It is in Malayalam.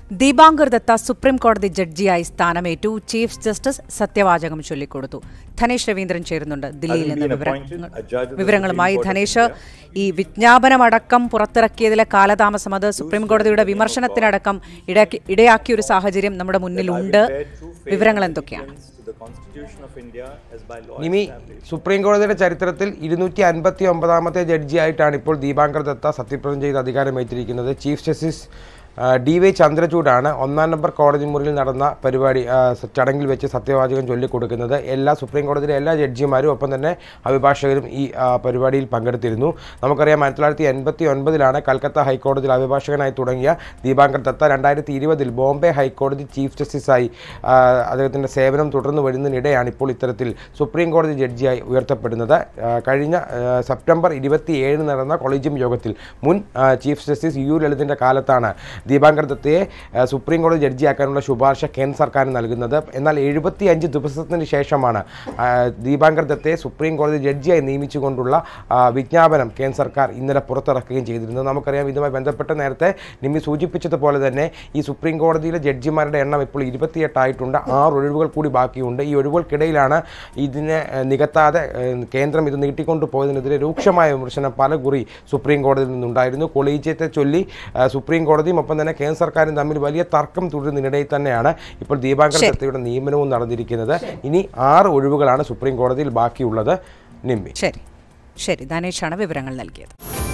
ദീപാങ്കർ ദത്ത സുപ്രീം കോടതി ജഡ്ജിയായി സ്ഥാനമേറ്റു ചീഫ് ജസ്റ്റിസ് സത്യവാചകം ചൊല്ലിക്കൊടുത്തു ധനേഷ് രവീന്ദ്രൻ ചേരുന്നുണ്ട് ദില്ലിയിൽ നിന്ന് വിവര- വിവരങ്ങളുമായി ധനേഷ് ഈ വിജ്ഞാപനമടക്കം പുറത്തിറക്കിയതിലെ കാലതാമസം അത് സുപ്രീം കോടതിയുടെ വിമർശനത്തിനടക്കം ഇടയാക്കി ഇടയാക്കിയ ഒരു സാഹചര്യം നമ്മുടെ മുന്നിലുണ്ട് വിവരങ്ങൾ എന്തൊക്കെയാണ് നിമി സുപ്രീം കോടതിയുടെ ചരിത്രത്തിൽ ഇരുന്നൂറ്റി അൻപത്തി ഒമ്പതാമത്തെ ജഡ്ജിയായിട്ടാണ് ഇപ്പോൾ ദീപാങ്കർ ദത്ത സത്യപ്രതിജ്ഞ ചെയ്ത് അധികാരമേറ്റിരിക്കുന്നത് ചീഫ് ജസ്റ്റിസ് ആ, ഡി വൈ ചന്ദ്രചൂഡാണ് ഒന്നാം നമ്പർ കോടതി മുറിയിൽ നടന്ന പരിപാടി ആ, സ- ചടങ്ങിൽ വെച്ച് സത്യവാചകം ചൊല്ലിക്കൊടുക്കുന്നത് എല്ലാ സുപ്രീം കോടതിയിലെ എല്ലാ ജഡ്ജിമാരും ഒപ്പം തന്നെ അഭിഭാഷകരും ഈ ആ, പരിപാടിയിൽ പങ്കെടുത്തിരുന്നു നമുക്കറിയാം ആയിരത്തി തൊള്ളായിരത്തി എൺപത്തി ഒൻപതിലാണ് കൽക്കത്ത ഹൈക്കോടതിയിൽ അഭിഭാഷകനായി തുടങ്ങിയ ദീപാങ്കർ ദത്ത രണ്ടായിരത്തി ഇരുപതിൽ ബോംബെ ഹൈക്കോടതി ചീഫ് ജസ്റ്റിസായി ആ, അദ്ദേഹത്തിൻ്റെ സേവനം തുടർന്നു വരുന്നതിനിടെയാണ് ഇപ്പോൾ ഇത്തരത്തിൽ സുപ്രീം കോടതി ജഡ്ജിയായി ഉയർത്തപ്പെടുന്നത് ആ, കഴിഞ്ഞ ആ, സെപ്റ്റംബർ ഇരുപത്തി ഏഴിന് നടന്ന കൊളീജിയം യോഗത്തിൽ മുൻ ആ, ചീഫ് ജസ്റ്റിസ് യു ലളിതിൻ്റെ കാലത്താണ് ദീപാങ്കർ ദത്തയെ ആ, സുപ്രീം കോടതി ജഡ്ജിയാക്കാനുള്ള ശുപാർശ കേന്ദ്ര സർക്കാരിന് നൽകുന്നത് എന്നാൽ എഴുപത്തി അഞ്ച് ദിവസത്തിന് ശേഷമാണ് ആ, ദീപാങ്കർ ദത്തയെ സുപ്രീം കോടതി ജഡ്ജിയായി നിയമിച്ചുകൊണ്ടുള്ള ആ, വിജ്ഞാപനം കേന്ദ്ര സർക്കാർ ഇന്നലെ പുറത്തിറക്കുകയും ചെയ്തിരുന്നത് നമുക്കറിയാം ഇതുമായി ബന്ധപ്പെട്ട് നേരത്തെ നിമ്മി സൂചിപ്പിച്ചതുപോലെ തന്നെ ഈ സുപ്രീം കോടതിയിലെ ജഡ്ജിമാരുടെ എണ്ണം ഇപ്പോൾ ഇരുപത്തിയെട്ടായിട്ടുണ്ട് ആറ് ഒഴിവുകൾ കൂടി ബാക്കിയുണ്ട് ഈ ഒഴിവുകൾക്കിടയിലാണ് ഇതിനെ ഏഹ്, നികത്താതെ ഏഹ്, കേന്ദ്രം ഇത് നീട്ടിക്കൊണ്ടു പോയതിനെതിരെ രൂക്ഷമായ വിമർശനം പല കുറി സുപ്രീം കോടതിയിൽ നിന്നുണ്ടായിരുന്നു കൊളീജിയത്തെ ചൊല്ലി ഏഹ്, സുപ്രീം കോടതിയും ഒപ്പം തന്നെ കേന്ദ്ര സർക്കാരും തമ്മിൽ വലിയ തർക്കം തുടരുന്നതിനിടയിൽ തന്നെയാണ് ഇപ്പോൾ ദീപാങ്കർ ശരി. ദത്തയുടെ നിയമനവും നടന്നിരിക്കുന്നത് ഇനി ആറ് ഒഴിവുകളാണ് സുപ്രീം കോടതിയിൽ ബാക്കിയുള്ളത് നിമ്മി ശരി ശരി ധനേഷാണ് വിവരങ്ങൾ നൽകിയത്